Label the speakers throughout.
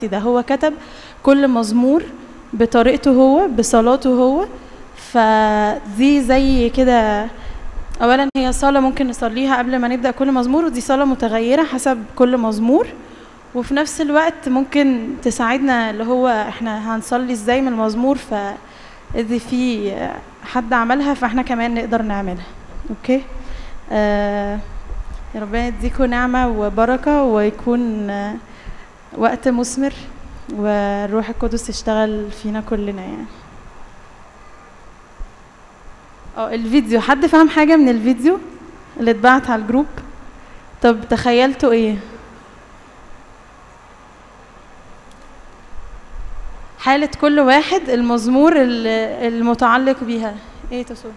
Speaker 1: ده هو كتب كل مزمور بطريقته هو بصلاته هو فدي زي كده اولا هي صلاه ممكن نصليها قبل ما نبدا كل مزمور ودي صلاه متغيره حسب كل مزمور وفي نفس الوقت ممكن تساعدنا اللي هو احنا هنصلي ازاي من المزمور فاذا في حد عملها فاحنا كمان نقدر نعملها اوكي آه يا ربنا يديكم نعمه وبركه ويكون آه وقت مثمر والروح القدس يشتغل فينا كلنا يعني اه الفيديو حد فهم حاجة من الفيديو اللي اتبعت على الجروب طب تخيلتوا ايه حالة كل واحد المزمور ال- المتعلق بيها ايه تصور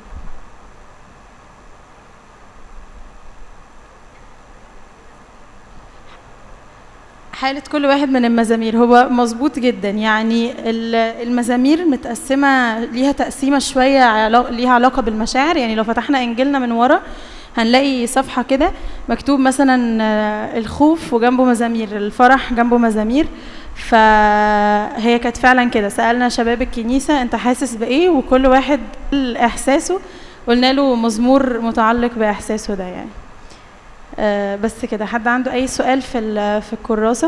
Speaker 1: حالة كل واحد من المزامير هو مظبوط جدا يعني ال- المزامير متقسمة ليها تقسيمة شوية علا- ليها علاقة بالمشاعر يعني لو فتحنا إنجيلنا من ورا هنلاقي صفحة كده مكتوب مثلا آه، الخوف وجنبه مزامير الفرح جنبه مزامير فهي كانت فعلا كده سألنا شباب الكنيسة انت حاسس بإيه وكل واحد قال إحساسه قلنا له مزمور متعلق بإحساسه ده يعني آه، بس كده حد عنده اي سؤال في ال- في الكراسه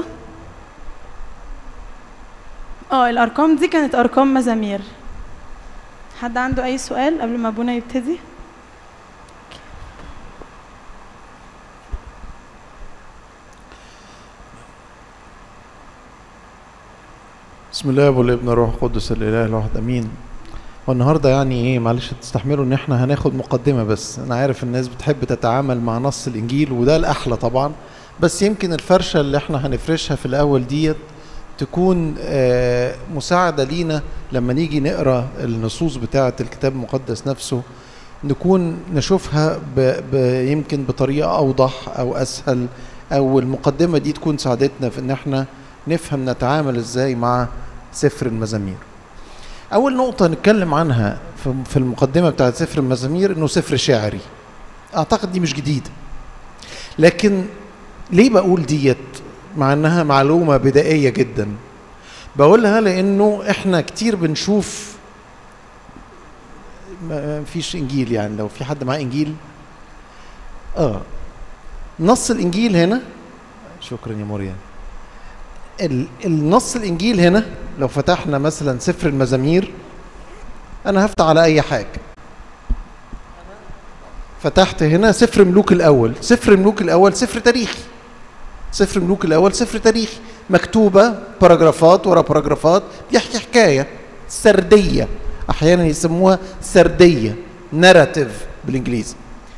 Speaker 1: اه الارقام دي كانت ارقام مزامير حد عنده اي سؤال قبل ما ابونا يبتدي
Speaker 2: بسم الله والابن الروح القدس الاله الواحد امين والنهارده يعني ايه معلش تستحملوا ان احنا هناخد مقدمه بس انا عارف الناس بتحب تتعامل مع نص الانجيل وده الاحلى طبعا بس يمكن الفرشه اللي احنا هنفرشها في الاول ديت تكون آه، مساعده لينا لما نيجي نقرا النصوص بتاعه الكتاب المقدس نفسه نكون نشوفها ب... ب... يمكن بطريقه اوضح او اسهل او المقدمه دي تكون ساعدتنا في ان احنا نفهم نتعامل ازاي مع سفر المزامير اول نقطه نتكلم عنها في- في المقدمه بتاعت سفر المزامير انه سفر شعري اعتقد دي مش جديده لكن ليه بقول ديت مع انها معلومه بدائيه جدا بقولها لانه احنا كتير بنشوف ما فيش انجيل يعني لو في حد معاه انجيل اه نص الانجيل هنا شكرا يا مريم ال- النص الانجيل هنا لو فتحنا مثلا سفر المزامير انا هفتح على اي حاجه فتحت هنا سفر ملوك الاول سفر ملوك الاول سفر تاريخي سفر ملوك الاول سفر تاريخي مكتوبه باراجرافات ورا باراجرافات بيحكي حكايه سرديه احيانا يسموها سرديه ناراتيف بالانجليزي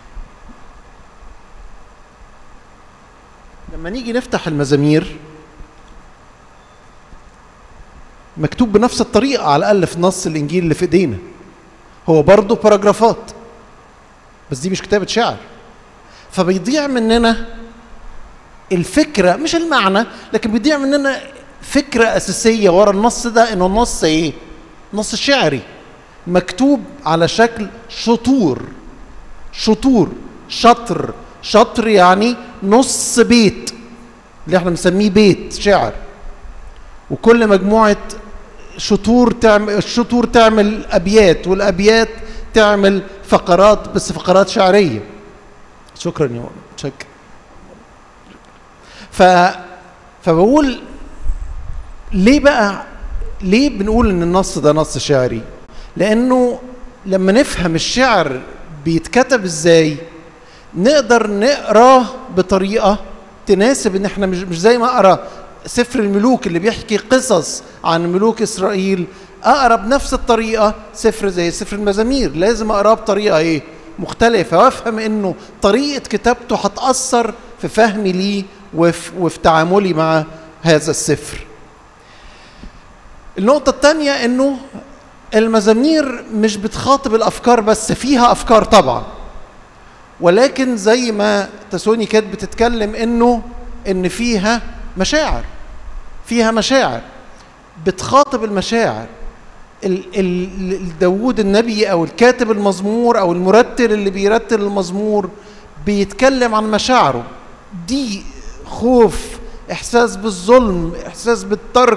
Speaker 2: لما نيجي نفتح المزامير مكتوب بنفس الطريقة على الأقل في نص الإنجيل اللي في إيدينا هو برضه باراجرافات بس دي مش كتابة شعر فبيضيع مننا الفكرة مش المعنى لكن بيضيع مننا فكرة أساسية ورا النص ده إنه النص إيه؟ نص شعري مكتوب على شكل شطور شطور شطر شطر يعني نص بيت اللي احنا بنسميه بيت شعر وكل مجموعة شطور تعمل الشطور تعمل أبيات والأبيات تعمل فقرات بس فقرات شعرية شكرا يا مؤمن شكرا ف فبقول ليه بقى ليه بنقول ان النص ده نص شعري لانه لما نفهم الشعر بيتكتب ازاي نقدر نقراه بطريقه تناسب ان احنا مش مش زي ما اقرا سفر الملوك اللي بيحكي قصص عن ملوك اسرائيل اقرا بنفس الطريقه سفر زي سفر المزامير لازم اقراه بطريقه ايه مختلفه وافهم انه طريقه كتابته هتاثر في فهمي ليه وفي, وفي تعاملي مع هذا السفر النقطه الثانيه انه المزامير مش بتخاطب الافكار بس فيها افكار طبعا ولكن زي ما تسوني كانت بتتكلم انه ان فيها مشاعر فيها مشاعر بتخاطب المشاعر ال- ال- ال- داوود النبي او الكاتب المزمور او المرتل اللي بيرتل المزمور بيتكلم عن مشاعره دي خوف احساس بالظلم احساس بالترك